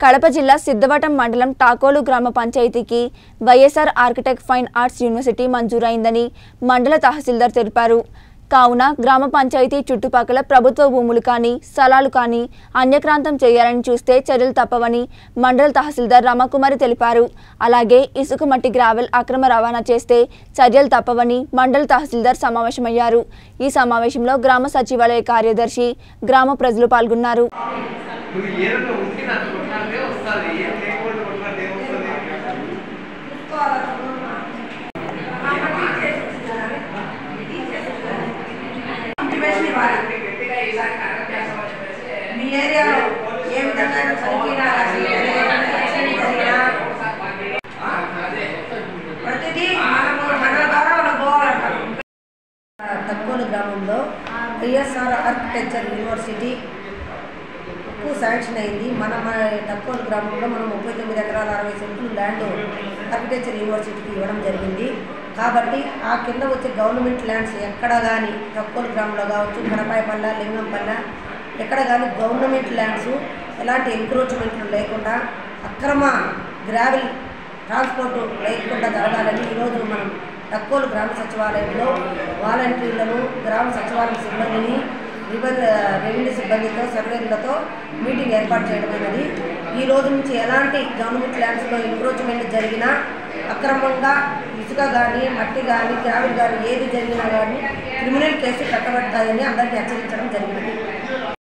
కడప జిల్లా సిద్ధవటం మండలం టాకోలు గ్రామ పంచాయతీకి YSR architect fine arts university మంజూరైందని మండల తహసీల్దార్ తెలిపారు కావున గ్రామ పంచాయతీ చుట్టుపక్కల ప్రభుత్వ భూములు కానీ స్థలాలు కానీ అన్యక్రాంతం చేయాలని చూస్తే చర్యలు తప్పవని మండల తహసీల్దార్ రమకుమారి తెలిపారు అలాగే ఇసుక మట్టి గ్రావెల్ అక్రమ రవాణా చేస్తే చర్యలు తప్పవని మండల తహసీల్దార్ సమావేశమయ్యారు ఈ సమావేశంలో గ్రామ సచివాలయ కార్యదర్శి గ్రామ ప్రజలు పాల్గొన్నారు నువ్వు ఏదైనా ఉంటే నాకు కొట్లాడితే వస్తుంది ఏం లేకుండా కొట్లాడితే ఏమొస్తుంది ఇంటిమేషన్ ఇవ్వాలి మీ ఏరియాలో ఏ విధంగా చదివినా జరిగినా ప్రతిదీ మనము మన ద్వారా మనం పోవాలంటారు తక్కువ గ్రామంలో వైఎస్ఆర్ ఆర్కిటెక్చర్ యూనివర్సిటీ కు శాంక్షన్ అయింది మన తక్కువ గ్రామంలో మనం ముప్పై తొమ్మిది ఎకరాల అరవై సెంట్లు ల్యాండ్ ఆర్కిటెక్చర్ యూనివర్సిటీకి ఇవ్వడం జరిగింది కాబట్టి ఆ కింద వచ్చే గవర్నమెంట్ ల్యాండ్స్ ఎక్కడ కానీ తక్కువ గ్రామంలో కావచ్చు కనపాయపల్ల లింగంపల్ల ఎక్కడ కానీ గవర్నమెంట్ ల్యాండ్స్ ఎలాంటి ఎంక్రోచ్మెంట్లు లేకుండా అక్రమ గ్రావెల్ ట్రాన్స్పోర్ట్ లేకుండా జరగాలని ఈరోజు మనం తక్కువ గ్రామ సచివాలయంలో వాలంటీర్లను గ్రామ సచివాలయ సిబ్బందిని రివెన్- రెవెన్యూ సిబ్బందితో సర్వేలతో మీటింగ్ ఏర్పాటు చేయడమైనది ఈ రోజు నుంచి ఎలాంటి గవర్నమెంట్ ల్యాండ్స్లో ఎంక్రోచ్మెంట్ జరిగినా అక్రమంగా ఇసుక కానీ మట్టి కానీ గ్రావిల్ కానీ ఏది జరిగినా కానీ క్రిమినల్ కేసు కట్టబడతాయని అందరినీ హెచ్చరించడం జరిగినది